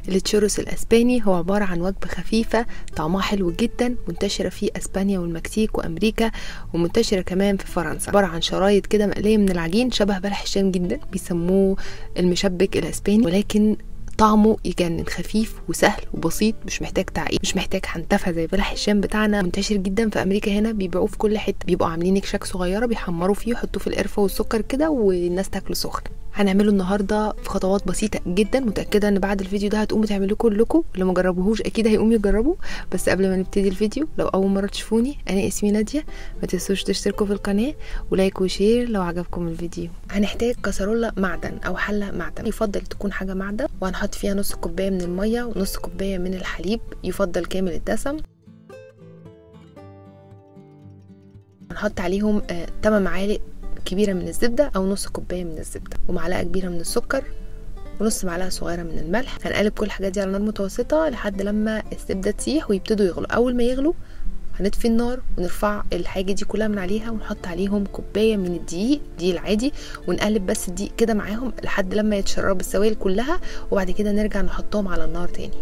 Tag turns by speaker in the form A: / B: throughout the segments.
A: التشورس الاسباني هو عبارة عن وجبة خفيفة طعمها حلو جدا منتشرة في اسبانيا والمكسيك وامريكا ومنتشرة كمان في فرنسا عبارة عن شرايط كده مقلية من العجين شبه بلح الشام جدا بيسموه المشبك الاسباني ولكن طعمه يجنن خفيف وسهل وبسيط مش محتاج تعقيد مش محتاج حنتفه زي بلح الشام بتاعنا منتشر جدا في امريكا هنا بيبيعوه في كل حته بيبقوا عاملين اكشاك صغيره بيحمروا فيه يحطوه في القرفه والسكر كده والناس تاكله سخن هنعمله النهارده في خطوات بسيطه جدا متاكده ان بعد الفيديو ده هتقوموا تعملوه كلكم اللي ما جربوهوش اكيد هيقوموا يجربوه بس قبل ما نبتدي الفيديو لو اول مره تشوفوني انا اسمي ناديه ما تنسوش تشتركوا في القناه ولايك وشير لو عجبكم الفيديو هنحتاج كسرولة معدن او حله معدن يفضل تكون حاجه معدن وهنحط فيها نص كوبايه من الميه ونص كوبايه من الحليب يفضل كامل الدسم هنحط عليهم 8 معالق كبيرة من الزبدة أو نص كوباية من الزبدة ومعلقة كبيرة من السكر ونص معلقة صغيرة من الملح هنقلب كل الحاجات دي على نار متوسطة لحد لما الزبدة تسيح ويبتدوا يغلوا أول ما يغلوا هنطفي النار ونرفع الحاجة دي كلها من عليها ونحط عليهم كوباية من الدقيق دي العادي ونقلب بس الدقيق كده معاهم لحد لما يتشربوا السوائل كلها وبعد كده نرجع نحطهم على النار تاني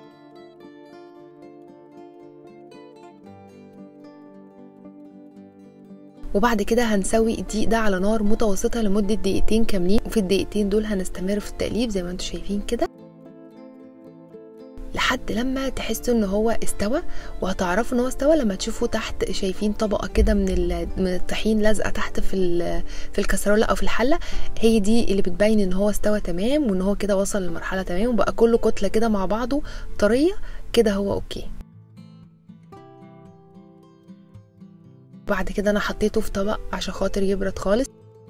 A: وبعد كده هنسوي الدقيق ده على نار متوسطه لمده دقيقتين كاملين وفي الدقيقتين دول هنستمر في التقليب زي ما انتم شايفين كده لحد لما تحسوا ان هو استوى وهتعرفوا ان هو استوى لما تشوفوا تحت شايفين طبقه كده من من الطحين لازقه تحت في في الكسرونه او في الحله هي دي اللي بتبين ان هو استوى تمام وان هو كده وصل لمرحله تمام وبقى كله كتله كده مع بعضه طريه كده هو اوكي بعد كده انا حطيته في طبق عشان خاطر يبرد خالص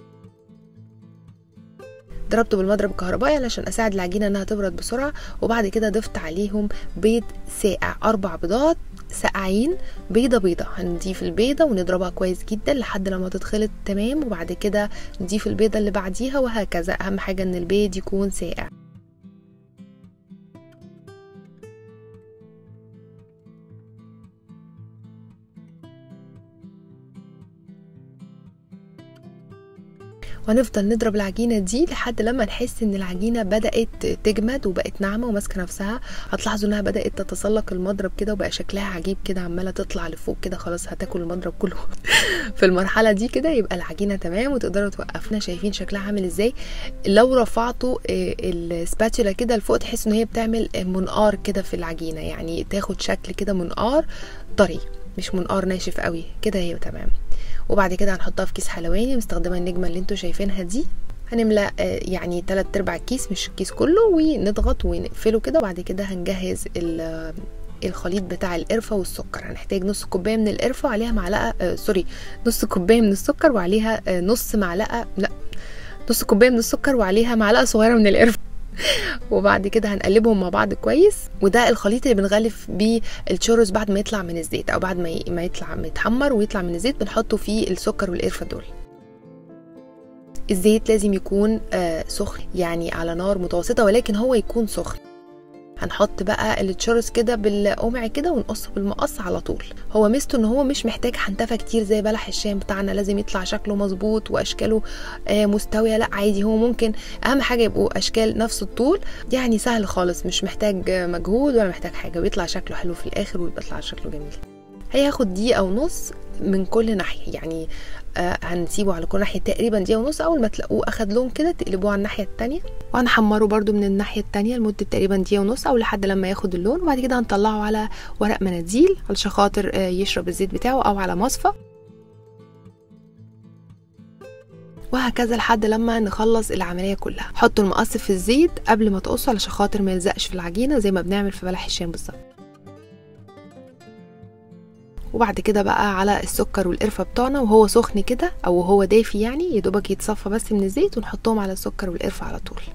A: ضربته بالمضرب الكهربائي علشان اساعد العجينه انها تبرد بسرعه وبعد كده ضفت عليهم بيض ساقع اربع بيضات ساقعين بيضه بيضه هنضيف البيضه ونضربها كويس جدا لحد لما تتخلط تمام وبعد كده نضيف البيضه اللي بعديها وهكذا اهم حاجه ان البيض يكون ساقع وهنفضل نضرب العجينه دي لحد لما نحس ان العجينه بدات تجمد وبقت ناعمه وماسكه نفسها هتلاحظوا انها بدات تتسلق المضرب كده وبقى شكلها عجيب كده عماله تطلع لفوق كده خلاص هتاكل المضرب كله في المرحله دي كده يبقى العجينه تمام وتقدروا توقفنا شايفين شكلها عامل ازاي لو رفعتوا السباتولا كده لفوق تحسوا ان هي بتعمل منقار كده في العجينه يعني تاخد شكل كده منقار طري مش منقار ناشف قوي كده هي تمام وبعد كده هنحطها في كيس حلواني مستخدمه النجمه اللي انتوا شايفينها دي هنملى يعني تلات ارباع الكيس مش الكيس كله ونضغط ونقفله كده وبعد كده هنجهز الخليط بتاع القرفة والسكر هنحتاج نص كوباية من القرفة وعليها معلقة آه سوري نص كوباية من السكر وعليها آه نص معلقة لا نص كوباية من السكر وعليها معلقة صغيرة من القرفة وبعد كده هنقلبهم مع بعض كويس وده الخليط اللي بنغلف بيه الشورس بعد ما يطلع من الزيت او بعد ما ما يطلع متحمر ويطلع من الزيت بنحطه فيه السكر والقرفه دول الزيت لازم يكون آه سخن يعني على نار متوسطه ولكن هو يكون سخن هنحط بقى التشورس كده بالقمع كده ونقصه بالمقص على طول هو ميزته ان هو مش محتاج حنتفه كتير زي بلح الشام بتاعنا لازم يطلع شكله مظبوط واشكاله آه مستويه لا عادي هو ممكن اهم حاجه يبقوا اشكال نفس الطول يعني سهل خالص مش محتاج مجهود ولا محتاج حاجه بيطلع شكله حلو في الاخر ويطلع شكله جميل هياخد دقيقه ونص من كل ناحيه يعني آه هنسيبه على كل ناحيه تقريبا دقيقه ونص اول ما تلاقوه اخد لون كده تقلبوه على الناحيه التانية وهنحمره برده من الناحيه التانية لمده تقريبا دقيقه ونص او لحد لما ياخد اللون وبعد كده هنطلعه على ورق مناديل علشان خاطر آه يشرب الزيت بتاعه او على مصفى وهكذا لحد لما نخلص العمليه كلها حطوا المقص في الزيت قبل ما تقصوا علشان خاطر ما يلزقش في العجينه زي ما بنعمل في بلح الشام بالظبط وبعد كده بقى على السكر والقرفه بتوعنا وهو سخن كده او هو دافي يعني يدوبك يتصفى بس من الزيت ونحطهم على السكر والقرفه على طول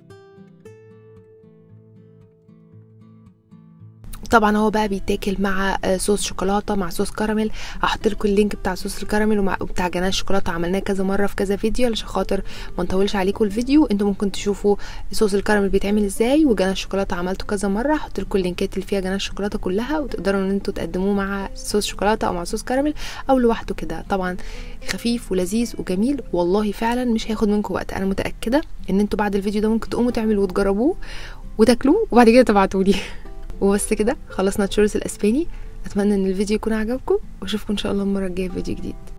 A: طبعا هو بقى بيتاكل مع صوص شوكولاته مع صوص كراميل هحط لكم اللينك بتاع صوص الكراميل وبتاع جناش الشوكولاته عملناه كذا مره في كذا فيديو علشان خاطر ما نطولش عليكم الفيديو انتوا ممكن تشوفوا صوص الكراميل بيتعمل ازاي وجناش الشوكولاته عملته كذا مره هحط لكم اللينكات اللي فيها جناش الشوكولاته كلها وتقدروا ان انتوا تقدموه مع صوص شوكولاته او مع صوص كراميل او لوحده كده طبعا خفيف ولذيذ وجميل والله فعلا مش هياخد منكم وقت انا متاكده ان انتوا بعد الفيديو ده ممكن تقوموا تعملوا وتجربوه وتاكلوه وبعد كده تبعتولي وبس كده خلصنا تشورس الاسباني اتمنى ان الفيديو يكون عجبكم واشوفكم ان شاء الله المره الجايه في فيديو جديد